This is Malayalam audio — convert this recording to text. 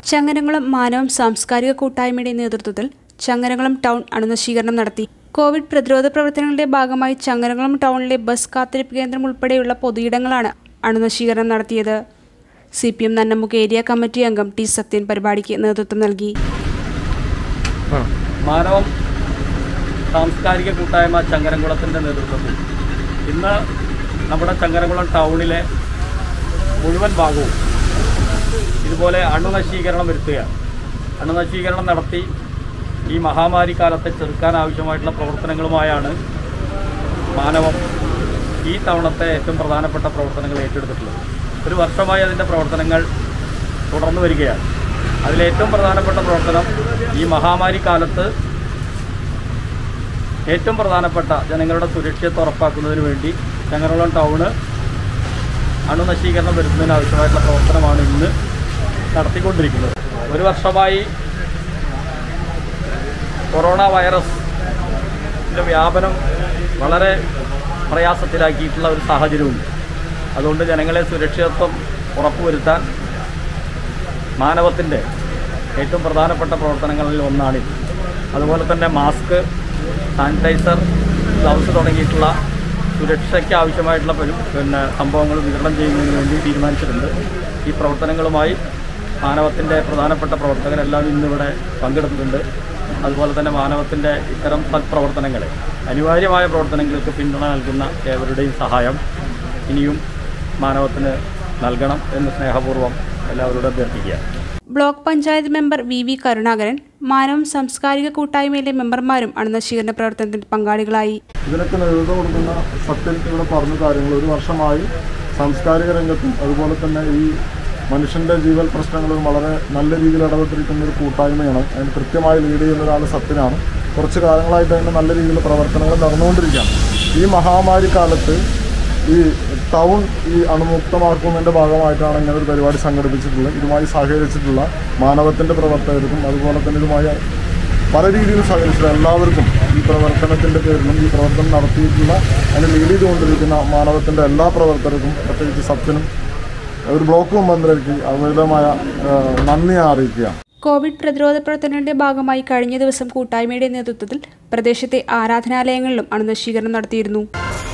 ചങ്ങരംകുളം മാനവം സാംസ്കാരിക കൂട്ടായ്മയുടെ നേതൃത്വത്തിൽ ചങ്ങരംകുളം ടൗൺ അണുനശീകരണം നടത്തി കോവിഡ് പ്രതിരോധ പ്രവർത്തനങ്ങളുടെ ഭാഗമായി ചങ്ങരംകുളം ടൗണിലെ ബസ് കാത്തിരിപ്പ് കേന്ദ്രം ഉൾപ്പെടെയുള്ള പൊതുയിടങ്ങളാണ് അണുനശീകരണം നടത്തിയത് സി പി എം നന്നമുക്ക് ഏരിയ കമ്മിറ്റി അംഗം ടി സത്യൻ പരിപാടിക്ക് നേതൃത്വം നൽകി മാനവം സാംസ്കാരിക കൂട്ടായ്മ ചങ്ങരംകുളത്തിൻ്റെ നേതൃത്വത്തിൽ ഇന്ന് നമ്മുടെ ചങ്ങരംകുളം ടൗണിലെ മുഴുവൻ ഭാഗവും ഇതുപോലെ അണുനശീകരണം വരുത്തുകയാണ് അണുനശീകരണം നടത്തി ഈ മഹാമാരി കാലത്തെ ചെറുക്കാൻ ആവശ്യമായിട്ടുള്ള പ്രവർത്തനങ്ങളുമായാണ് മാനവം ഈ തവണത്തെ ഏറ്റവും പ്രധാനപ്പെട്ട പ്രവർത്തനങ്ങൾ ഏറ്റെടുത്തിട്ടുള്ളത് ഒരു വർഷമായി അതിൻ്റെ പ്രവർത്തനങ്ങൾ തുടർന്നു വരികയാണ് അതിലേറ്റവും പ്രധാനപ്പെട്ട പ്രവർത്തനം ഈ മഹാമാരി കാലത്ത് ഏറ്റവും പ്രധാനപ്പെട്ട ജനങ്ങളുടെ സുരക്ഷിതത്വം ഉറപ്പാക്കുന്നതിന് വേണ്ടി ചങ്ങരകുളം ടൗണ് അണുനശീകരണം വരുത്തുന്നതിന് ആവശ്യമായിട്ടുള്ള പ്രവർത്തനമാണ് ഇന്ന് നടത്തിക്കൊണ്ടിരിക്കുന്നത് ഒരു വർഷമായി കൊറോണ വൈറസിൻ്റെ വ്യാപനം വളരെ പ്രയാസത്തിലാക്കിയിട്ടുള്ള ഒരു സാഹചര്യമുണ്ട് അതുകൊണ്ട് ജനങ്ങളെ സുരക്ഷിതത്വം ഉറപ്പുവരുത്താൻ മാനവത്തിൻ്റെ ഏറ്റവും പ്രധാനപ്പെട്ട പ്രവർത്തനങ്ങളിൽ ഒന്നാണിത് അതുപോലെ തന്നെ മാസ്ക് സാനിറ്റൈസർ ഗ്ലൗസ് തുടങ്ങിയിട്ടുള്ള സുരക്ഷയ്ക്ക് ആവശ്യമായിട്ടുള്ള പരി- പിന്നെ സംഭവങ്ങൾ വിതരണം ചെയ്യുന്നതിന് വേണ്ടി തീരുമാനിച്ചിട്ടുണ്ട് ഈ പ്രവർത്തനങ്ങളുമായി മാനവത്തിൻ്റെ പ്രധാനപ്പെട്ട പ്രവർത്തകരെല്ലാം ഇന്നിവിടെ പങ്കെടുത്തിട്ടുണ്ട് അതുപോലെ തന്നെ മാനവത്തിൻ്റെ ഇത്തരം സത്പ്രവർത്തനങ്ങളെ അനിവാര്യമായ പ്രവർത്തനങ്ങൾക്ക് പിന്തുണ നൽകുന്ന ഏവരുടെയും സഹായം ഇനിയും മാനവത്തിന് നൽകണം എന്ന് സ്നേഹപൂർവ്വം എല്ലാവരോടും അഭ്യർത്ഥിക്കുക block panchayat member V V Karunakaran Manavam സാംസ്കാരിക കൂട്ടായ്മയിലെ മെമ്പർമാരും അണുനശീകരണ പ്രവർത്തനത്തിൽ പങ്കാളികളായി ഇതിനൊക്കെ നേതൃത്വം കൊടുക്കുന്ന സത്യൻ ഇവിടെ പറഞ്ഞ കാര്യങ്ങൾ ഒരു വർഷമായി സാംസ്കാരിക രംഗത്തും അതുപോലെ തന്നെ ഈ മനുഷ്യൻ്റെ ജീവൽ പ്രശ്നങ്ങളും വളരെ നല്ല രീതിയിൽ ഇടപെട്ടിരിക്കുന്ന ഒരു കൂട്ടായ്മയാണ് അതിന് കൃത്യമായി ലീഡ് ചെയ്യുന്ന ഒരാൾ സത്യനാണ് കുറച്ച് കാലങ്ങളായിട്ട് അതിൻ്റെ നല്ല രീതിയിലുള്ള പ്രവർത്തനങ്ങൾ നടന്നുകൊണ്ടിരിക്കുകയാണ് ഈ മഹാമാരി കാലത്ത് ഈ ടൗൺ ഈ അണുമുക്തമാക്കുന്നതിൻ്റെ ഭാഗമായിട്ടാണ് ഇങ്ങനെ ഒരു പരിപാടി സംഘടിപ്പിച്ചിട്ടുള്ളത് ഇതുമായി സഹകരിച്ചിട്ടുള്ള മാനവത്തിൻ്റെ പ്രവർത്തകർക്കും അതുപോലെ തന്നെ ഇതുമായി പല രീതിയിൽ സഹകരിച്ചിട്ടുള്ള എല്ലാവർക്കും ഈ പ്രവർത്തനത്തിൻ്റെ പേരിലും ഈ പ്രവർത്തനം നടത്തിയിട്ടുള്ള അതിന് ലീഡ് ചെയ്തുകൊണ്ടിരിക്കുന്ന മാനവത്തിൻ്റെ എല്ലാ പ്രവർത്തകർക്കും പ്രത്യേകിച്ച് സത്യനും ഒരു ബ്ലോക്ക് മെമ്പറിലേക്ക് അമിതമായ ഏഹ്, നന്ദി അറിയിക്കുകയാണ് കോവിഡ് പ്രതിരോധ പ്രവർത്തനങ്ങളുടെ ഭാഗമായി കഴിഞ്ഞ ദിവസം കൂട്ടായ്മയുടെ നേതൃത്വത്തിൽ പ്രദേശത്തെ ആരാധനാലയങ്ങളിലും അണുനശീകരണം നടത്തിയിരുന്നു